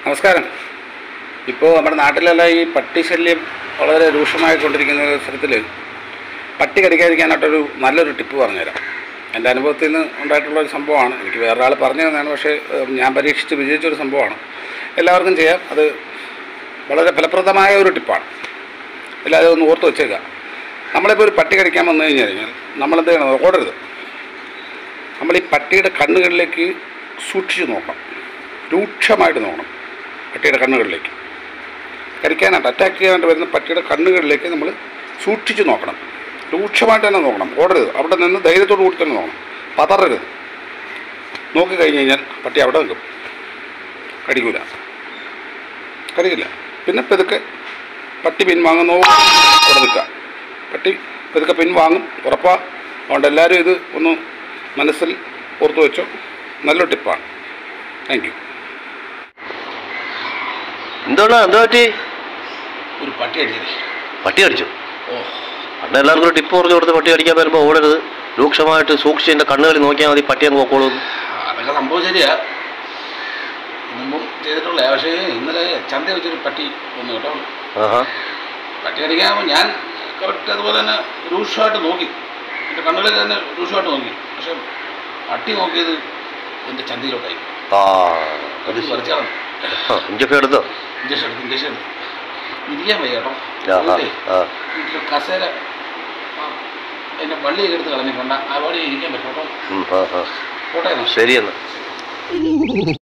നമസ്കാരം ഇപ്പോൾ നമ്മുടെ നാട്ടിലെല്ലാം ഈ പട്ടി ശല്യം വളരെ രൂക്ഷമായിക്കൊണ്ടിരിക്കുന്ന ഒരു അവസരത്തിൽ പട്ടി കടിക്കാതിരിക്കാനായിട്ടൊരു നല്ലൊരു ടിപ്പ് പറഞ്ഞുതരാം എൻ്റെ അനുഭവത്തിൽ നിന്ന് ഉണ്ടായിട്ടുള്ള ഒരു സംഭവമാണ് എനിക്ക് വേറെ ആൾ പറഞ്ഞു തന്നതാണ് പക്ഷേ ഏഹ്, ഞാൻ പരീക്ഷിച്ച് വിജയിച്ചൊരു സംഭവമാണ് എല്ലാവർക്കും ചെയ്യാം അത് വളരെ ഫലപ്രദമായ ഒരു ടിപ്പാണ് എല്ലാവരും ഒന്ന് ഓർത്ത് വെച്ചേക്കാം നമ്മളിപ്പോൾ ഒരു പട്ടി കടിക്കാൻ വന്നു കഴിഞ്ഞ് കഴിഞ്ഞാൽ നമ്മളെന്ത് ചെയ്യണം ഓടരുത് നമ്മൾ ഈ പട്ടിയുടെ കണ്ണുകളിലേക്ക് സൂക്ഷിച്ച് നോക്കണം രൂക്ഷമായിട്ട് നോക്കണം പട്ടിയുടെ കണ്ണുകളിലേക്ക് കടിക്കാനായിട്ട് അറ്റാക്ക് ചെയ്യാനായിട്ട് വരുന്ന പട്ടിയുടെ കണ്ണുകളിലേക്ക് നമ്മൾ സൂക്ഷിച്ച് നോക്കണം രൂക്ഷമായിട്ട് തന്നെ നോക്കണം ഓടരുത് അവിടെ നിന്ന് ധൈര്യത്തോടു കൂടി തന്നെ നോക്കണം പതറരുത് നോക്കി കഴിഞ്ഞ് കഴിഞ്ഞാൽ പട്ടി അവിടെ നിൽക്കും കടിക്കൂല കടിക്കില്ല പിന്നെ പെതുക്കെ പട്ടി പിൻവാങ്ങുന്നു അവിടെ നിൽക്കുക പട്ടി പെതുക്കെ പിൻവാങ്ങും ഉറപ്പാ അതുകൊണ്ട് എല്ലാവരും ഇത് ഒന്ന് മനസ്സിൽ ഓർത്തു വെച്ചോ നല്ലൊരു ടിപ്പാണ് താങ്ക് യു എന്താണ് എന്താ പറ്റി ഒരു പട്ടി അടിച്ചത് പട്ടി അടിച്ചു ഓ പണ്ട് എല്ലാവർക്കും ഒരു ടിപ്പ് പറഞ്ഞു കൊടുത്ത് പട്ടി അടിക്കാൻ വരുമ്പോൾ ഓടരുത് രൂക്ഷമായിട്ട് സൂക്ഷിച്ച് എൻ്റെ കണ്ണുകളിൽ നോക്കിയാൽ മതി പട്ടി അങ്ങ് പോക്കോളൂ അതൊക്കെ സംഭവം ശരിയാ മുമ്പും ചെയ്തിട്ടുള്ള പക്ഷേ ഇന്നലെ ചന്ത വെച്ചൊരു പട്ടി വന്നു കേട്ടോ ആഹാ പട്ടി അടിക്കാൻ ഞാൻ കറക്റ്റ് അതുപോലെ തന്നെ രൂക്ഷമായിട്ട് നോക്കി എൻ്റെ കണ്ണുകളിൽ തന്നെ രൂക്ഷമായിട്ട് നോക്കി പക്ഷെ പട്ടി നോക്കിയത് എൻ്റെ ചന്തയിലോട്ടായി ആ അത് പറിച്ചാണ് ആ, ഇഞ്ചക്ഷൻ എടുത്തോ ഇഞ്ചക്ഷൻ എടുത്ത് ഇഞ്ചക്ഷൻ എടുത്ത് ഇരിക്കാൻ വയ്യ കേട്ടോ ആഹാ വീട്ടിലേ ആ വീട്ടിലെ കസേര ആ, എൻ്റെ വള്ളിയൊക്കെ എടുത്ത് കളഞ്ഞിട്ടുണ്ട് ആ വഴി ഇരിക്കാൻ പറ്റും കേട്ടോ ഉം, ആ ആ കോട്ടയം ശരി എന്നാ